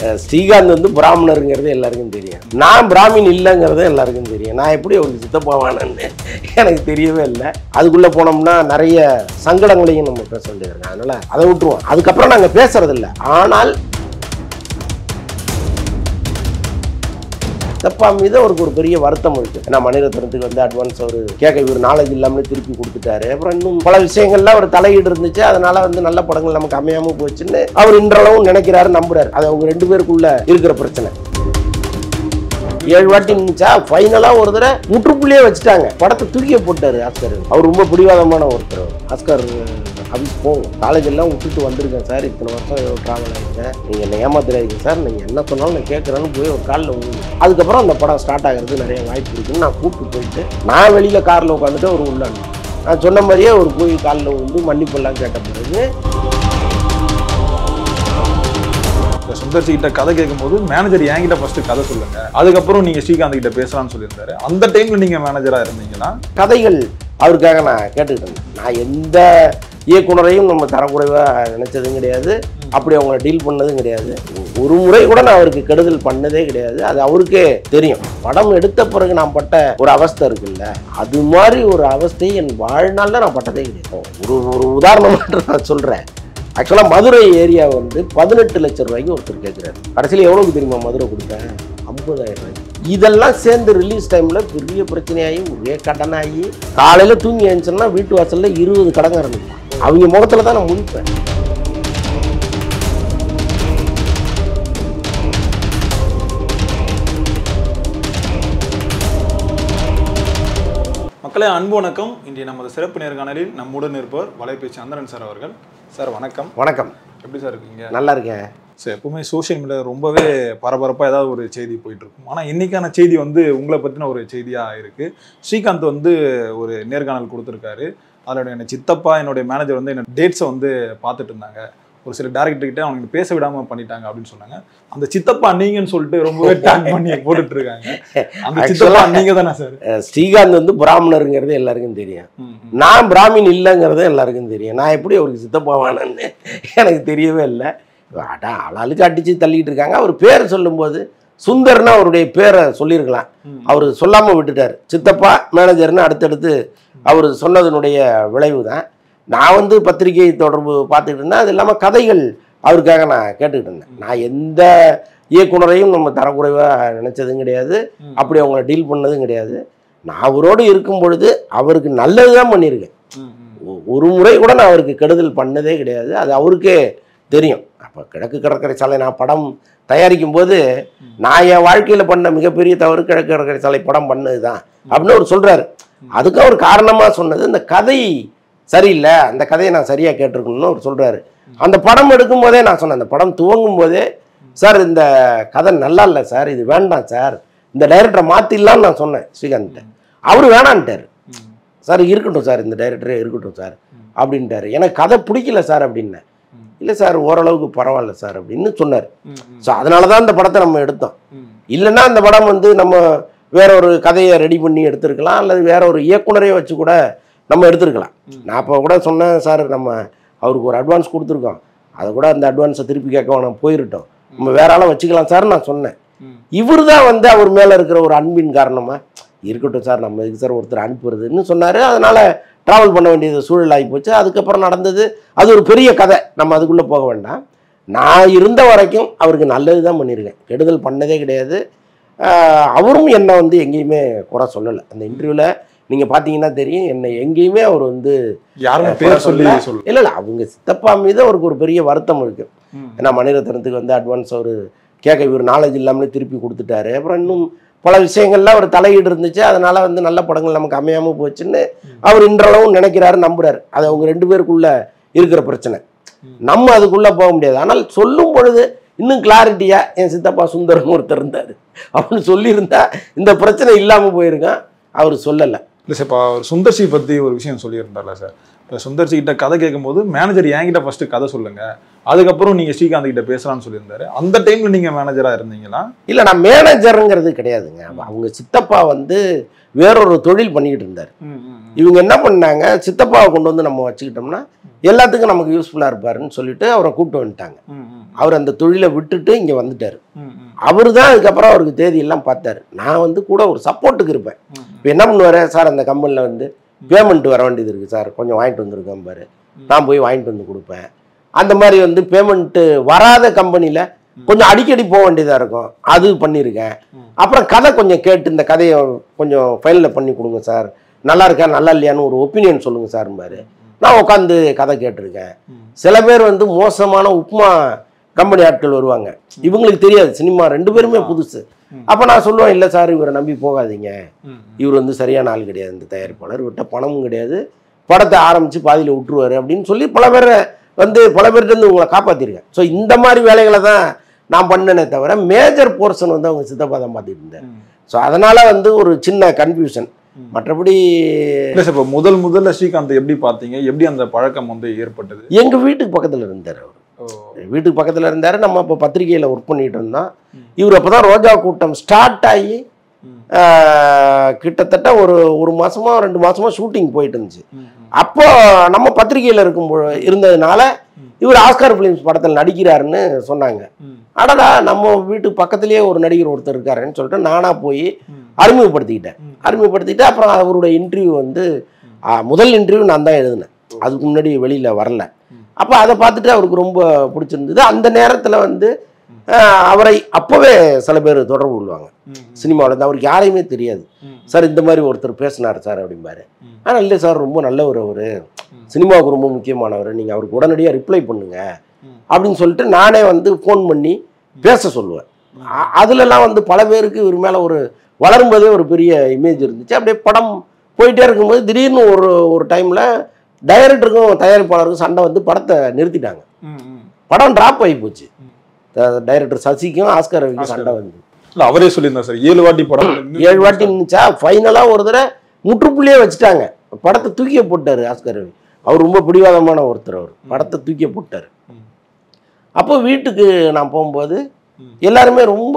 அஹ் ஸ்ரீகாந்த் வந்து பிராமணருங்கிறது எல்லாருக்கும் தெரியும் நான் பிராமின் இல்லைங்கிறது எல்லாருக்கும் தெரியும் நான் எப்படி அவருக்கு சித்தப்பாவானன்னு எனக்கு தெரியவே இல்லை அதுக்குள்ளே போனோம்னா நிறைய சங்கடங்களையும் நம்ம பேச வேண்டியது இருக்கு அதனால அதை விட்டுருவோம் அதுக்கப்புறம் நாங்கள் பேசுறது இல்லை ஆனால் சித்தப்பா மீது அவருக்கு ஒரு பெரிய வருத்தம் இருக்கு ஏன்னா மணிரத்னத்துக்கு வந்து அட்வான்ஸ் அவர் கேட்க இவர் நாலேஜ் இல்லாமல் திருப்பி கொடுத்துட்டாரு அப்புறம் இன்னும் பல விஷயங்கள்ல ஒரு தலையீடு இருந்துச்சு அதனால வந்து நல்ல படங்கள் நமக்கு அமையாம போச்சுன்னு அவர் இன்றளவும் நினைக்கிறாரு நம்புறாரு அது அவங்க ரெண்டு பேருக்குள்ள இருக்கிற பிரச்சனை ஏழு வாட்டி நின்னுச்சா ஃபைனலா ஒரு தடவை முற்றுப்புள்ளியே வச்சுட்டாங்க படத்தை தூக்கிய போட்டாரு ஆஸ்கர் அவர் ரொம்ப பிடிவாதமான ஒருத்தர் ஆஸ்கர் ஆஃபீஸ் போகும் காலேஜ் எல்லாம் விட்டுட்டு வந்திருக்கேன் சார் இத்தனை வருஷம் ட்ராவல் ஆகிருக்கேன் நீங்கள் என்ன ஏமாத்துறாதீங்க சார் நீங்கள் என்ன சொன்னாலும் நான் கேட்குறேன்னு போய் ஒரு காலில் விழுந்து அதுக்கப்புறம் அந்த படம் ஸ்டார்ட் ஆகிறதுக்கு நிறைய வாய்ப்பு இருக்குன்னு நான் கூப்பிட்டு போயிட்டு நான் வெளியில் காரில் உட்காந்துட்டு அவர் உள்ள நான் சொன்ன மாதிரியே ஒரு போய் காலில் விழுந்து மன்னிப்பெல்லாம் கேட்ட பிறகு இந்த சுந்தர்சி கிட்ட கதை கேட்கும்போது மேனேஜர் என்கிட்ட ஃபர்ஸ்ட் கதை சொல்லுங்க அதுக்கப்புறம் நீங்க ஸ்ரீகாந்த் கிட்ட பேசலாம்னு சொல்லியிருந்தாரு அந்த டைம்ல நீங்க மேனேஜரா இருந்தீங்கன்னா கதைகள் அவருக்காக நான் கேட்டுக்கிட்டு இருந்தேன் நான் எந்த இயக்குனரையும் நம்ம தரக்குறைவாக நினைச்சதும் கிடையாது அப்படி அவங்கள டீல் பண்ணதும் கிடையாது ஒரு முறை கூட நான் அவருக்கு கெடுதல் பண்ணதே கிடையாது அது அவருக்கே தெரியும் படம் எடுத்த பிறகு நான் பட்ட ஒரு அவஸ்தை இருக்குல்ல அது மாதிரி ஒரு அவஸ்தை என் வாழ்நாளில் நான் பட்டதே கிடையாது ஒரு ஒரு உதாரணமாக நான் சொல்கிறேன் ஆக்சுவலாக மதுரை ஏரியா வந்து பதினெட்டு லட்சம் ரூபாய்க்கு ஒருத்தர் கேட்குறாரு கடைசியில் எவ்வளோக்கு தெரியுமா மதுரை கொடுத்தேன் ஐம்பதாயிரம் ரூபாய்க்கு இதெல்லாம் சேர்ந்து ரிலீஸ் டைமில் பெரிய பிரச்சனையாகி ஒரே கடனாகி காலையில் தூங்கி எழுந்துச்சுன்னா வீட்டு வாசலில் இருபது கடங்காரன் இருப்பான். அவங்க முகத்தில் தான் நான் முடிப்பேன் மக்களே அன்பு வணக்கம் இன்றைய நமது சிறப்பு நேர்காணலில் நம்முடன் இருப்பவர் வலைபேச்சு சந்திரன் சார் அவர்கள் சார் வணக்கம் வணக்கம் எப்படி சார் இருக்கீங்க நல்லா இருக்கேன் சார் எப்பவுமே சோஷியல் மீடியா ரொம்பவே பரபரப்பாக ஏதாவது ஒரு செய்தி போயிட்டு இருக்கும் ஆனால் இன்னைக்கான செய்தி வந்து உங்களை பற்றின ஒரு செய்தியாக இருக்கு ஸ்ரீகாந்த் வந்து ஒரு நேர்காணல் கொடுத்துருக்காரு அதில் என்ன சித்தப்பா என்னுடைய மேனேஜர் வந்து என்ன டேட்ஸை வந்து பார்த்துட்டு இருந்தாங்க ஒரு சில டேரக்டர் கிட்ட அவனுக்கு பேச விடாம பண்ணிட்டாங்க அப்படின்னு சொன்னாங்க அந்த சித்தப்பா நீங்கன்னு சொல்லிட்டு ரொம்பவே டேக் பண்ணி போட்டுட்டு இருக்காங்க அந்த சித்தப்பா நீங்க தானே சார் அஹ் ஸ்ரீகாந்த் வந்து பிராமணருங்கிறது எல்லாருக்கும் தெரியும் நான் பிராமின் இல்லைங்கிறது எல்லாருக்கும் தெரியும் நான் எப்படி அவருக்கு சித்தப்பாவானன்னு எனக்கு தெரியவே இல்லை அடா ஆளாளுக்கு அடித்து தள்ளிட்டு இருக்காங்க அவர் பேரை சொல்லும்போது சுந்தர்னு அவருடைய பேரை சொல்லியிருக்கலாம் அவர் சொல்லாமல் விட்டுட்டார் சித்தப்பா மேனேஜர்னு அடுத்தடுத்து அவர் சொன்னதனுடைய விளைவு தான் நான் வந்து பத்திரிகை தொடர்பு பார்த்துக்கிட்டு இருந்தேன் அது இல்லாமல் கதைகள் அவருக்காக நான் கேட்டுக்கிட்டு இருந்தேன் நான் எந்த இயக்குனரையும் நம்ம தரக்குறைவாக நினச்சதும் கிடையாது அப்படி அவங்கள டீல் பண்ணதும் கிடையாது நான் அவரோடு இருக்கும் பொழுது அவருக்கு நல்லது தான் பண்ணியிருக்கேன் ஒ- ஒரு முறை கூட நான் அவருக்கு கெடுதல் பண்ணதே கிடையாது அது அவருக்கே தெரியும் அப்போ கிழக்கு கடற்கரை சாலை நான் படம் தயாரிக்கும் போது நான் என் வாழ்க்கையில் பண்ண மிகப்பெரிய தவறு கிழக்கு கடற்கரை சாலை படம் பண்ணது தான் அப்படின்னு அவர் சொல்கிறாரு அதுக்கு அவர் காரணமாக சொன்னது இந்த கதை சரியில்லை அந்த கதையை நான் சரியாக கேட்டிருக்கணும்னு அவர் சொல்கிறாரு அந்த படம் எடுக்கும் போதே நான் சொன்னேன் அந்த படம் துவங்கும் போதே சார் இந்த கதை நல்லா இல்லை சார் இது வேண்டாம் சார் இந்த டைரக்டரை மாற்றிடலான்னு நான் சொன்னேன் ஸ்ரீகாந்த் அவர் வேணான்ட்டார் சார் இருக்கட்டும் சார் இந்த டைரக்டரே இருக்கட்டும் சார் அப்படின்ட்டாரு எனக்கு கதை பிடிக்கல சார் அப்படின்னேன் இல்லை சார் ஓரளவுக்கு பரவாயில்ல சார் அப்படின்னு சொன்னார் ஸோ அதனால தான் இந்த படத்தை நம்ம எடுத்தோம் இல்லைன்னா அந்த படம் வந்து நம்ம வேற ஒரு கதையை ரெடி பண்ணி எடுத்திருக்கலாம் அல்லது வேற ஒரு இயக்குனரையே வச்சு கூட நம்ம எடுத்திருக்கலாம் நான் அப்போ கூட சொன்னேன் சார் நம்ம அவருக்கு ஒரு அட்வான்ஸ் கொடுத்துருக்கோம் அதை கூட அந்த அட்வான்ஸை திருப்பி கேட்க வேணாம் போயிருட்டோம் நம்ம வேற ஆளை வச்சுக்கலாம் சார் நான் சொன்னேன் இவர் தான் வந்து அவர் மேலே இருக்கிற ஒரு அன்பின் காரணமாக இருக்கட்டும் சார் நம்ம இதுக்கு சார் ஒருத்தர் அனுப்புறதுன்னு சொன்னார் அதனால் ட்ராவல் பண்ண வேண்டியது சூழல் ஆகி போச்சு அதுக்கப்புறம் நடந்தது அது ஒரு பெரிய கதை நம்ம அதுக்குள்ளே போக வேண்டாம் நான் இருந்த வரைக்கும் அவருக்கு நல்லது தான் பண்ணியிருக்கேன் கெடுதல் பண்ணதே கிடையாது ஆஹ் அவரும் என்னை வந்து எங்கேயுமே குறை சொல்லலை அந்த இன்டர்வியூவில் நீங்கள் பார்த்தீங்கன்னா தெரியும் என்னை எங்கேயுமே அவர் வந்து யாருமே பேர் சொல்லி சொல்லு இல்லை இல்லை அவங்க சித்தப்பா மீது அவருக்கு ஒரு பெரிய வருத்தம் இருக்குது ஏன்னா மணிரத்னத்துக்கு வந்து அட்வான்ஸ் அவர் கேட்க இவர் நாலேஜ் இல்லாமலே திருப்பி கொடுத்துட்டாரு அப்புறம் இன்னும் பல விஷயங்கள்ல ஒரு தலையீடு இருந்துச்சு அதனால வந்து நல்ல படங்கள் நமக்கு அமையாம போச்சுன்னு அவர் இன்றளவும் நினைக்கிறாரு நம்புறாரு அது அவங்க ரெண்டு பேருக்குள்ள இருக்கிற பிரச்சனை நம்ம அதுக்குள்ள போக முடியாது ஆனால் சொல்லும் பொழுது இன்னும் கிளாரிட்டியா என் சித்தப்பா சுந்தரம் ஒருத்தர் இருந்தாரு அப்படின்னு சொல்லியிருந்தா இந்த பிரச்சனை இல்லாம போயிருக்கான் அவர் சொல்லலை இல்லை சார் இப்போ அவர் சுந்தர்சி பற்றி ஒரு விஷயம் சொல்லியிருந்தார்ல சார் இப்போ சுந்தர்சி கிட்ட கதை கேட்கும்போது மேனேஜர் என்கிட்ட ஃபர்ஸ்ட் கதை சொல்லுங்க அதுக்கப்புறம் நீங்க ஸ்ரீகாந்த் கிட்ட பேசலாம்னு சொல்லியிருந்தாரு அந்த டைம்ல நீங்க மேனேஜரா இருந்தீங்களா இல்லை நான் மேனேஜருங்கிறது கிடையாதுங்க அவங்க சித்தப்பா வந்து வேறொரு தொழில் பண்ணிக்கிட்டு இருந்தார் இவங்க என்ன பண்ணாங்க சித்தப்பாவை கொண்டு வந்து நம்ம வச்சுக்கிட்டோம்னா எல்லாத்துக்கும் நமக்கு யூஸ்ஃபுல்லாக இருப்பாருன்னு சொல்லிட்டு அவரை கூப்பிட்டு வந்துட்டாங்க அவர் அந்த தொழிலை விட்டுட்டு இங்கே வந்துட்டார் அவர் தான் அதுக்கப்புறம் அவருக்கு தேதியெல்லாம் பார்த்தாரு நான் வந்து கூட ஒரு சப்போர்ட்டுக்கு இருப்பேன் இப்போ என்ன பண்ணுவார் சார் அந்த கம்பெனியில் வந்து பேமெண்ட் வர வேண்டியது இருக்குது சார் கொஞ்சம் வாங்கிட்டு வந்திருக்கேன் பாரு நான் போய் வாங்கிட்டு வந்து கொடுப்பேன் அந்த மாதிரி வந்து பேமெண்ட்டு வராத கம்பெனியில் கொஞ்சம் அடிக்கடி போக வேண்டியதாக இருக்கும் அது பண்ணியிருக்கேன் அப்புறம் கதை கொஞ்சம் கேட்டு இந்த கதையை கொஞ்சம் ஃபைனலில் பண்ணி கொடுங்க சார் நல்லா இருக்கா நல்லா இல்லையான்னு ஒரு ஒப்பீனியன் சொல்லுங்க சார்பாரு நான் உட்காந்து கதை கேட்டிருக்கேன் சில பேர் வந்து மோசமான உப்புமா கம்பெனி ஆட்கள் வருவாங்க இவங்களுக்கு தெரியாது சினிமா ரெண்டு பேருமே புதுசு அப்போ நான் சொல்லுவேன் இல்லை சார் இவரை நம்பி போகாதீங்க இவர் வந்து சரியான ஆள் கிடையாது இந்த தயாரிப்பாளர் விட்ட பணமும் கிடையாது படத்தை ஆரம்பித்து பாதியில் விட்டுருவாரு அப்படின்னு சொல்லி பல பேரை வந்து பல பேர்கிட்ட இருந்து உங்களை காப்பாற்றிருக்கேன் ஸோ இந்த மாதிரி வேலைகளை தான் நான் பண்ணனே தவிர மேஜர் போர்ஷன் வந்து அவங்க சித்தப்பா தான் பார்த்துட்டு இருந்தேன் ஸோ அதனால் வந்து ஒரு சின்ன கன்ஃபியூஷன் மற்றபடி இல்ல சார் இப்ப முதல் முதல்ல ஸ்ரீகாந்த் எப்படி பார்த்தீங்க எப்படி அந்த பழக்கம் வந்து ஏற்பட்டது எங்கள் வீட்டுக்கு பக்கத்தில் இருந்தார் அவர் வீட்டுக்கு பக்கத்தில் இருந்தார் நம்ம இப்போ பத்திரிகையில் ஒர்க் பண்ணிட்டு இருந்தோம் இவர் அப்போ தான் ரோஜா கூட்டம் ஸ்டார்ட் ஆகி ஆஹ், கிட்டத்தட்ட ஒரு ஒரு மாசமா ரெண்டு மாசமா ஷூட்டிங் போயிட்டு இருந்துச்சு அப்போ நம்ம பத்திரிகையில் இருக்கும் பொழு- இருந்ததுனால இவர் ஆஸ்கார் ஃபிலிம்ஸ் படத்தில் நடிக்கிறாருன்னு சொன்னாங்க அடடா நம்ம வீட்டு பக்கத்துலேயே ஒரு நடிகர் ஒருத்தர் இருக்காருன்னு சொல்லிட்டு நானாக போய் அறிமுகப்படுத்திக்கிட்டேன் அறிமுகப்படுத்திட்டு அப்புறம் அவருடைய இன்டர்வியூ வந்து ஆ, முதல் இன்டர்வியூ நான் தான் எழுதினேன் அதுக்கு முன்னாடி வெளியில் வரல அப்போ அதை பார்த்துட்டு அவருக்கு ரொம்ப பிடிச்சிருந்தது அந்த நேரத்தில் வந்து ஆ, அவரை அப்போவே சில பேர் தொடர்பு கொள்வாங்க சினிமாவில் இருந்து அவருக்கு யாரையுமே தெரியாது சார் இந்த மாதிரி ஒருத்தர் பேசினார் சார் அப்படிம்பாரு ஆனால் இல்லை சார் ரொம்ப நல்லவர் அவர் சினிமாவுக்கு ரொம்ப முக்கியமானவர் நீங்கள் அவருக்கு உடனடியாக ரிப்ளை பண்ணுங்க அப்படின்னு சொல்லிட்டு நானே வந்து ஃபோன் பண்ணி பேச சொல்லுவேன் அ- அதுலலாம் வந்து பல பேருக்கு இவர் மேலே ஒரு வளரும்போதே ஒரு பெரிய இமேஜ் இருந்துச்சு அப்படியே படம் போயிட்டே இருக்கும்போது திடீர்னு ஒரு ஒரு டைமில் டைரக்டருக்கும் தயாரிப்பாளருக்கும் சண்டை வந்து படத்தை நிறுத்திட்டாங்க படம் ட்ராப் ஆகி போச்சு டைரக்டர் சசிக்கும் ஆஸ்கர் ரவிக்கும் ஆஸ்கர். சண்டை வந்து இல்ல அவரே சொல்லியிருந்தார் சார் ஏழு வாட்டி படம் ஏழு வாட்டி இருந்துச்சா ஃபைனலாக ஒரு தடவை முற்றுப்புள்ளியே வச்சுட்டாங்க படத்தை தூக்கிய போட்டார் ஆஸ்கர் ரவி அவர் ரொம்ப பிடிவாதமான ஒருத்தர் அவர் படத்தை தூக்கிய போட்டார் ம். அப்போ வீட்டுக்கு நான் போகும்போது ம். எல்லாருமே ரொம்ப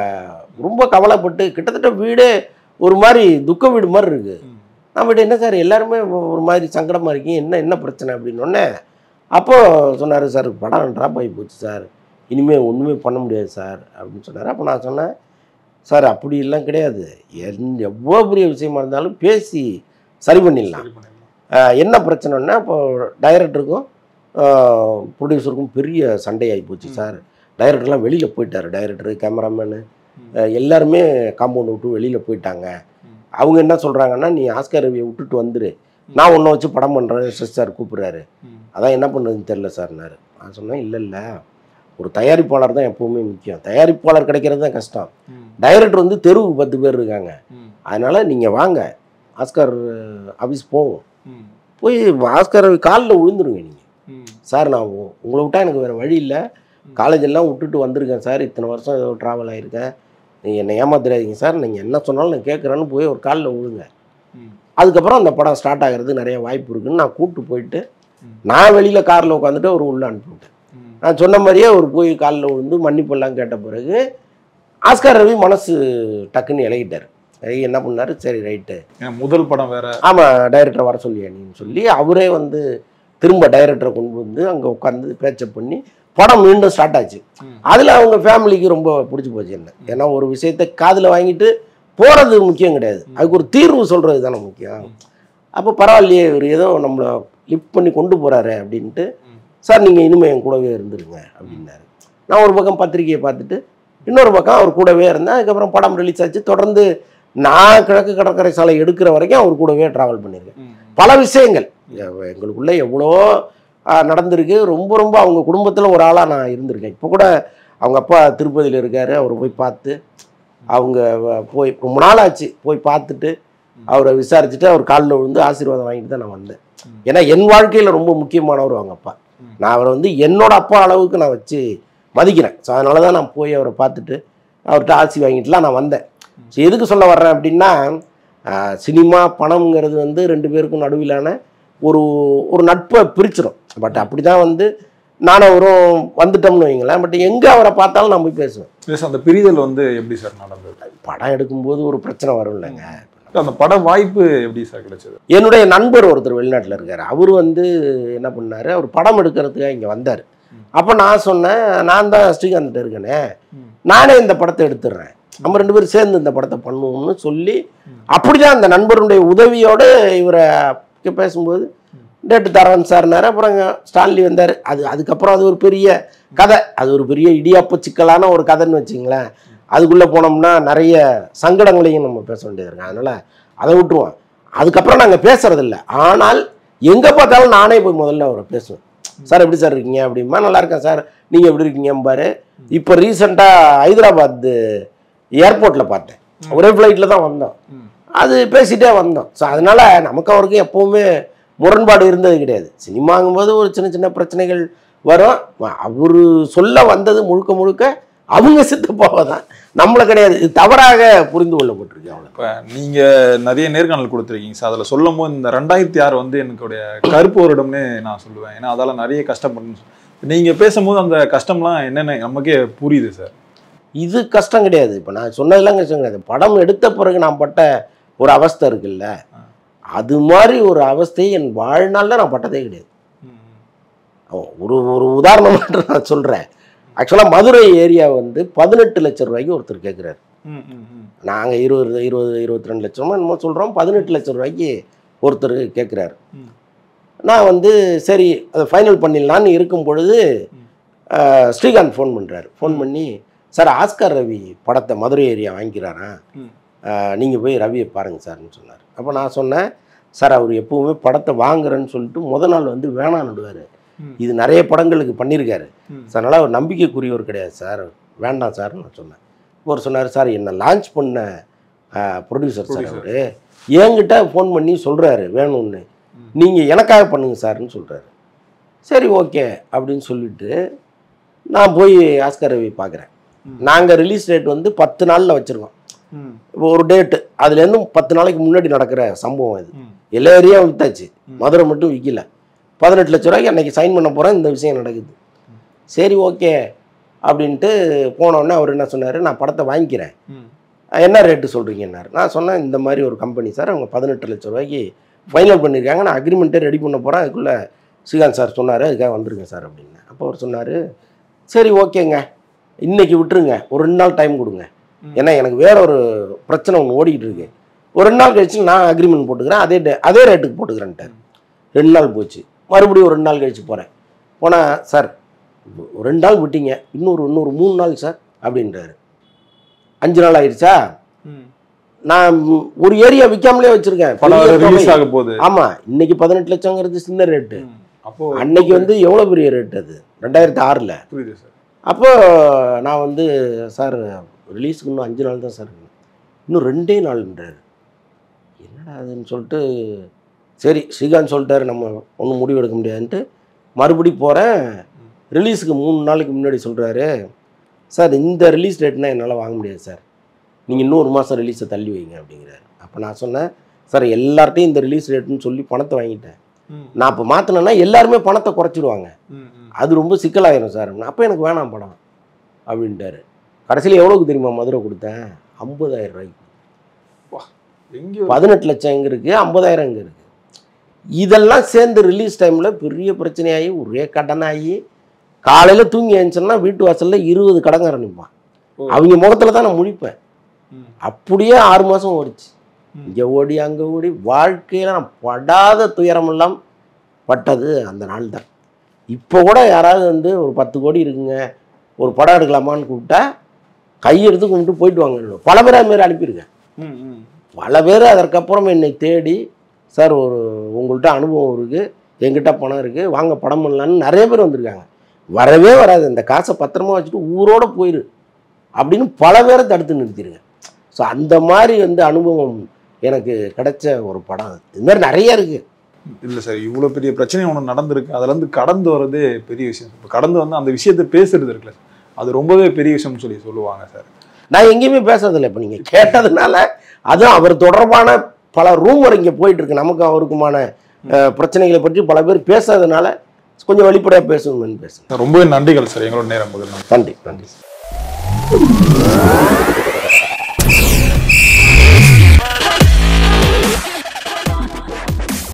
ரொம்ப கவலைப்பட்டு கிட்டத்தட்ட வீடே ஒரு மாதிரி துக்க வீடு மாதிரி இருக்கு நான் போய்ட்டு என்ன சார் எல்லாருமே ஒரு மாதிரி சங்கடமாக இருக்கீங்க என்ன என்ன பிரச்சனை அப்படின்னோடனே அப்போ சொன்னார் சார் படம் ட்ராப் ஆகி போச்சு சார் இனிமேல் ஒன்றுமே பண்ண முடியாது சார் அப்படின்னு சொன்னார் அப்போ நான் சொன்னேன் சார் அப்படி எல்லாம் கிடையாது என் எவ்வளோ பெரிய விஷயமா இருந்தாலும் பேசி சரி பண்ணிடலாம் சரி பண்ணிடலாம். ஆஹ் என்ன பிரச்சனைன்னா இப்போ டைரக்டருக்கும் ப்ரொடியூசருக்கும் பெரிய சண்டையாகி போச்சு சார் டைரக்டர்லாம் வெளியில் போயிட்டார் டைரக்டரு கேமராமேனு எல்லாருமே காம்பவுண்ட் விட்டு வெளியில் போயிட்டாங்க ம். அவங்க என்ன சொல்கிறாங்கன்னா நீ ஆஸ்கர் ரவியை விட்டுட்டு வந்துரு நான் உன்னை வச்சு படம் பண்ணுறேன் எஸ் சார் கூப்பிட்றாரு ம். அதான் என்ன பண்ணுறதுன்னு தெரில சார்னாரு நான் சொன்னேன் இல்லை இல்லை ஒரு தயாரிப்பாளர் தான் எப்பவுமே முக்கியம் தயாரிப்பாளர் கிடைக்கிறது தான் கஷ்டம் ம். டைரக்டர் வந்து தெருவுக்கு பத்து பேர் இருக்காங்க ம். அதனால் நீங்கள் வாங்க ஆஸ்கர் ஆஃபீஸ் போவோம் ம். போய் ஆஸ்கர் ரவி காலில் விழுந்துருங்க நீங்கள் ம். சார் நான் உ- உங்களை விட்டா எனக்கு வேறு வழி இல்லை காலேஜ் எல்லாம் விட்டுட்டு வந்திருக்கேன் சார் இத்தனை வருஷம் ஏதோ ட்ராவல் ஆகிருக்கேன் நீங்கள் என்னை ஏமாத்துறாதீங்க சார் நீங்கள் என்ன சொன்னாலும் நான் கேட்குறேன்னு போய் ஒரு காலில் விழுங்க ம். அதுக்கப்புறம் அந்த படம் ஸ்டார்ட் ஆகிறது நிறைய வாய்ப்பு இருக்குன்னு நான் கூப்பிட்டு போயிட்டு ம். நான் வெளியில் காரில் உட்காந்துட்டு ஒரு உள்ளே அனுப்பிவிட்டேன் ம். நான் சொன்ன மாதிரியே அவர் போய் காலில் விழுந்து மன்னிப்பெல்லாம் கேட்ட பிறகு ஆஸ்கார் ரவி மனசு டக்குன்னு இலகிட்டார் இலகி என்ன பண்ணாரு சரி ரைட்டு ஏன் முதல் படம் வேற ஆமாம் டைரக்டரை வர சொல்லியா நீன்னு சொல்லி அவரே வந்து திரும்ப டைரக்டரை கொண்டு வந்து அங்கே உட்காந்து பேச்சை பண்ணி படம் மீண்டும் ஸ்டார்ட் ஆச்சு ம். அதில் அவங்க ஃபேமிலிக்கு ரொம்ப பிடிச்சி போச்சு என்ன ஏன்னா ஒரு விஷயத்தை காதில் வாங்கிட்டு போகிறது முக்கியம் கிடையாது அதுக்கு ஒரு தீர்வு சொல்கிறது தானே முக்கியம் அப்போ பரவாயில்லையே இவர் ஏதோ நம்மளை லிஃப்ட் பண்ணி கொண்டு போகிறாரு அப்படின்ட்டு ம். சார் நீங்கள் இனிமேல் என் கூடவே இருந்துருங்க அப்படின்னாரு நான் ஒரு பக்கம் பத்திரிக்கையை பார்த்துட்டு இன்னொரு பக்கம் அவர் கூடவே இருந்தேன் அதுக்கப்புறம் படம் ரிலீஸ் ஆச்சு தொடர்ந்து நான் கிழக்கு கடற்கரை சாலை எடுக்கிற வரைக்கும் அவர் கூடவே ட்ராவல் பண்ணியிருக்கேன் ம். பல விஷயங்கள் எ- எங்களுக்குள்ள எவ்வளோ ஆ, நடந்திருக்கு ரொம்ப ரொம்ப அவங்க குடும்பத்தில் ஒரு ஆளாக நான் இருந்திருக்கேன் இப்போ கூட அவங்க அப்பா திருப்பதியில் இருக்காரு அவரை போய் பார்த்து அவங்க வ- போய் ரொம்ப நாள் ஆச்சு போய் பார்த்துட்டு அவரை விசாரிச்சுட்டு அவர் காலில் விழுந்து ஆசீர்வாதம் வாங்கிட்டு தான் நான் வந்தேன் ம். ஏன்னா என் வாழ்க்கையில் ரொம்ப முக்கியமானவர் அவங்க அப்பா ம். நான் அவரை வந்து என்னோட அப்பா அளவுக்கு நான் வச்சு மதிக்கிறேன் ஸோ அதனால தான் நான் போய் அவரை பார்த்துட்டு அவர்கிட்ட ஆசி வாங்கிட்டுலாம் நான் வந்தேன் ஸோ எதுக்கு சொல்ல வர்றேன் அப்படின்னா ஆ, சினிமா பணம்ங்கிறது வந்து ரெண்டு பேருக்கும் நடுவிலான ஒரு ஒரு நட்பை பிரிச்சிடும் பட் அப்படி தான் வந்து நானும் அவரும் வந்துட்டோம்னு வைங்களேன் பட் எங்கே அவரை பார்த்தாலும் நான் போய் பேசுவேன் Yes, அந்த பிரிதல் வந்து எப்படி சார் நடந்தது படம் எடுக்கும்போது ஒரு பிரச்சனை வரும் இல்லைங்க அந்த பட வாய்ப்பு எப்படி சார் கிடைச்சது என்னுடைய நண்பர் ஒருத்தர் வெளிநாட்டில் இருக்கார் அவர் வந்து என்ன பண்ணார் அவர் படம் எடுக்கிறதுக்காக இங்கே வந்தார் அப்போ நான் சொன்னேன் நான் தான் ஸ்ரீகாந்த் இருக்கேனே ம். நானே இந்த படத்தை எடுத்துடுறேன் நம்ம ரெண்டு பேரும் சேர்ந்து இந்த படத்தை பண்ணுவோம்னு சொல்லி அப்படிதான் அந்த நண்பருடைய உதவியோடு இவரை பேசும்போது டேட்டு தரேன் சார்னாரு அப்புறம் இங்க ஸ்டான்லி வந்தார் அது அதுக்கப்புறம் அது ஒரு பெரிய கதை அது ஒரு பெரிய இடியாப்ப சிக்கலான ஒரு கதைன்னு வச்சிங்களேன் அதுக்குள்ளே போனோம்னா நிறைய சங்கடங்களையும் நம்ம பேச வேண்டியது இருக்கு அதனால் அதை விட்டுருவோம் அதுக்கப்புறம் நாங்கள் பேசுறதில்ல ஆனால் எங்கே பார்த்தாலும் நானே போய் முதல்ல அவரை பேசுவேன் சார் எப்படி சார் இருக்கீங்க அப்படிமா நல்லா இருக்கேன் சார் நீங்கள் எப்படி இருக்கீங்கம்பாரு இப்போ ரீசெண்டாக ஹைதராபாத் ஏர்போர்ட்டில் பார்த்தேன் ஒரே ஃப்ளைட்டில் தான் வந்தோம் ம். அது பேசிட்டே வந்தோம் ஸோ அதனால நமக்கு அவருக்கு எப்பவுமே முரண்பாடு இருந்தது கிடையாது சினிமாங்கும்போது ஒரு சின்ன சின்ன பிரச்சனைகள் வரும் அவர் சொல்ல வந்தது முழுக்க முழுக்க அவங்க சித்தப்பாவை தான் நம்மள கிடையாது இது தவறாக புரிந்து கொள்ளப்பட்டிருக்கு அவ்வளோ இப்போ நீங்க நிறைய நேர்காணல் கொடுத்துருக்கீங்க சார் அதில் சொல்லும் போது இந்த ரெண்டாயிரத்தி ஆறு வந்து என்னுடைய கருப்பு வருடம்னு நான் சொல்லுவேன் ஏன்னா அதால நிறைய கஷ்டப்பட்டு நீங்க பேசும்போது அந்த கஷ்டம்லாம் என்னென்ன நமக்கே புரியுது சார் இது கஷ்டம் கிடையாது இப்போ நான் சொன்னதெல்லாம் கஷ்டம் கிடையாது படம் எடுத்த பிறகு நான் பட்ட ஒரு அவஸ்தை இருக்குல்ல அது மாதிரி ஒரு அவஸ்தையை என் வாழ்நாளில் நான் பட்டதே கிடையாது ஒரு ஒரு உதாரணமாக நான் சொல்கிறேன் ஆக்சுவலாக மதுரை ஏரியா வந்து பதினெட்டு லட்சம் ரூபாய்க்கு ஒருத்தர் கேட்குறாரு ம், ம், ம். நாங்கள் இருபது இருபது இருபத்தி ரெண்டு லட்சமோ என்னமோ சொல்கிறோம் பதினெட்டு லட்சம் ரூபாய்க்கு ஒருத்தர் கேட்குறாரு ம். நான் வந்து சரி அதை ஃபைனல் பண்ணிடலான்னு இருக்கும் பொழுது ஆஹ், ஸ்ரீகாந்த் ஃபோன் பண்ணுறாரு ஃபோன் பண்ணி சார் ஆஸ்கார் ரவி படத்தை மதுரை ஏரியா வாங்கிக்கிறாரா ம். நீங்கள் போய் ரவியை பாருங்கள் சார்னு சொன்னார் அப்போ நான் சொன்னேன் சார் அவர் எப்பவுமே படத்தை வாங்குறேன்னு சொல்லிட்டு முத நாள் வந்து வேணான்னுடுவார் ம். இது நிறைய படங்களுக்கு பண்ணியிருக்காரு ம். ஸோ அதனால் அவர் நம்பிக்கைக்குரியவர் கிடையாது சார் வேண்டாம் சார்னு நான் சொன்னேன் ஒரு சொன்னார் சார் என்னை லான்ச் பண்ண ப்ரொடியூசர் சார் Producer. அவர் என்கிட்ட ஃபோன் பண்ணி சொல்கிறாரு வேணும்னு ம். நீங்கள் எனக்காக பண்ணுங்க சார்னு சொல்கிறாரு சரி ஓகே அப்படின்னு சொல்லிட்டு நான் போய் ஆஸ்கர் ரவி பார்க்குறேன் ம். நாங்கள் ரிலீஸ் டேட் வந்து பத்து நாளில் வச்சுருக்கோம் ம். இப்போ ஒரு டேட்டு அதுலேருந்து பத்து நாளைக்கு முன்னாடி நடக்கிற சம்பவம் இது ம். எல்லா ஏரியாவும் வித்தாச்சு ம். மதுரை மட்டும் விற்கல பதினெட்டு லட்ச ரூபாய்க்கு அன்னைக்கு சைன் பண்ண போகிறேன் இந்த விஷயம் நடக்குது சரி ஓகே அப்படின்ட்டு போனோடனே அவர் என்ன சொன்னார் நான் படத்தை வாங்கிக்கிறேன் ம். என்ன ரேட்டு சொல்கிறீங்கன்னாரு நான் சொன்னேன் இந்த மாதிரி ஒரு கம்பெனி சார் அவங்க பதினெட்டு லட்ச ரூபாய்க்கு ஃபைனல் பண்ணியிருக்காங்க நான் அக்ரிமெண்ட்டே ரெடி பண்ண போகிறேன் அதுக்குள்ளே ஸ்ரீகாந்த் சார் சொன்னார் அதுக்காக வந்திருக்கேன் சார் அப்படின்னு அப்போ அவர் சொன்னார் சரி ஓகேங்க இன்னைக்கு விட்டுருங்க ஒரு ரெண்டு நாள் டைம் கொடுங்க ம். ஏன்னா எனக்கு வேற ஒரு பிரச்சனை ஒன்று ஓடிக்கிட்டு இருக்கு ஒரு ரெண்டு நாள் கழிச்சு நான் அக்ரிமெண்ட் போட்டுக்கிறேன் அதே டே அதே ரேட்டுக்கு போட்டுக்கிறேன்ட்டார் ரெண்டு நாள் போச்சு மறுபடியும் ஒரு ரெண்டு நாள் கழிச்சு போகிறேன் போனால் சார் ஒரு ரெண்டு நாள் விட்டீங்க இன்னொரு இன்னொரு மூணு நாள் சார் அப்படின்றாரு அஞ்சு நாள் ஆயிடுச்சா ம். நான் ஒரு ஏரியா விற்காமலே வச்சிருக்கேன் படம் பெரிய ரிலீஸ் தொகை. ஆக போகுது ஆமா இன்னைக்கு பதினெட்டு லட்சங்கிறது சின்ன ரேட்டு ம். அப்போ அன்னைக்கு வந்து எவ்வளோ பெரிய ரேட் அது ரெண்டாயிரத்தி ஆறில் புரியுது சார் அப்போ நான் வந்து சார் ரிலீஸுக்கு இன்னும் அஞ்சு நாள் தான் சார் இருக்கு. இன்னும் ரெண்டே நாள்ன்றாரு என்னடா அதுன்னு சொல்லிட்டு சரி ஸ்ரீகாந்த் சொல்லிட்டாரு நம்ம ஒன்றும் முடிவு எடுக்க முடியாதுன்ட்டு மறுபடி போகிறேன் ரிலீஸுக்கு மூணு நாளைக்கு முன்னாடி சொல்கிறாரு சார் இந்த ரிலீஸ் டேட்னா என்னால் வாங்க முடியாது சார் நீங்கள் இன்னும் ஒரு மாதம் ரிலீஸை தள்ளி வைங்க அப்படிங்கிறாரு அப்போ நான் சொன்னேன் சார் எல்லார்ட்டையும் இந்த ரிலீஸ் டேட்டுன்னு சொல்லி பணத்தை வாங்கிட்டேன் ம். நான் இப்போ மாற்றினேன்னா எல்லாருமே பணத்தை குறைச்சிடுவாங்க ம். ம். அது ரொம்ப சிக்கலாயிரும் சார் அப்போ எனக்கு வேணாம் படம் அப்படின்ட்டாரு கடைசியில் எவ்வளோக்கு தெரியுமா மதுரை கொடுத்தேன் ஐம்பதாயிரம் ரூபாய்க்கு எங்கேயோ பதினெட்டு லட்சம் எங்கே இருக்குது ஐம்பதாயிரம் எங்கே இருக்குது இதெல்லாம் சேர்ந்து ரிலீஸ் டைமில் பெரிய பிரச்சனையாகி ஒரே கடனாகி காலையில் தூங்கி எழுந்துச்சோன்னா வீட்டு வாசலில் இருபது கடங்காரன் நிற்பான் ஓ. அவங்க முகத்தில் தான் நான் முழிப்பேன் ம். அப்படியே ஆறு மாதம் ஓடிச்சு ம். இங்கே ஓடி அங்கே ஓடி வாழ்க்கையில் நான் படாத துயரமெல்லாம் பட்டது அந்த நாள் தான் இப்போ கூட யாராவது வந்து ஒரு பத்து கோடி இருக்குங்க ஒரு படம் எடுக்கலாமான்னு கூப்பிட்டா கையெடுத்து கும்பிட்டு போயிட்டு வாங்க பல பேர் அது மாதிரி அனுப்பியிருக்கேன் ம். ம். பல பேர் அதற்கப்புறம் என்னை தேடி சார் ஒரு உங்கள்கிட்ட அனுபவம் இருக்குது என்கிட்ட பணம் இருக்குது வாங்க படம் பண்ணலான்னு நிறைய பேர் வந்திருக்காங்க வரவே வராது இந்த காசை பத்திரமா வச்சுட்டு ஊரோட போயிரு அப்படின்னு பல பேரை தடுத்து நிறுத்திருங்க ஸோ அந்த மாதிரி வந்து அனுபவம் எனக்கு கிடைச்ச ஒரு படம் அது. இது மாதிரி நிறைய இருக்குது இல்ல சார் இவ்வளவு பெரிய பிரச்சனை ஒண்ணு நடந்திருக்கு அதுல இருந்து கடந்து வர்றதே பெரிய விஷயம் இப்ப கடந்து வந்து அந்த விஷயத்தை பேசுறது இருக்குல்ல சார், அது ரொம்பவே பெரிய விஷயம்னு சொல்லி சொல்லுவாங்க சார் நான் எங்கேயுமே பேசுறதில்ல இப்போ நீங்கள் கேட்டதுனால அதுவும் அவர் தொடர்பான பல ரூமர் இங்கே போயிட்டு இருக்கு நமக்கு அவருக்குமான அஹ், பிரச்சனைகளை பற்றி பல பேர் பேசுறதுனால கொஞ்சம் வெளிப்படையாக பேசணும்னு பேசுங்க ரொம்பவே நன்றிகள் சார் எங்களோட நேரம் பகிர்ந்து நன்றி நன்றி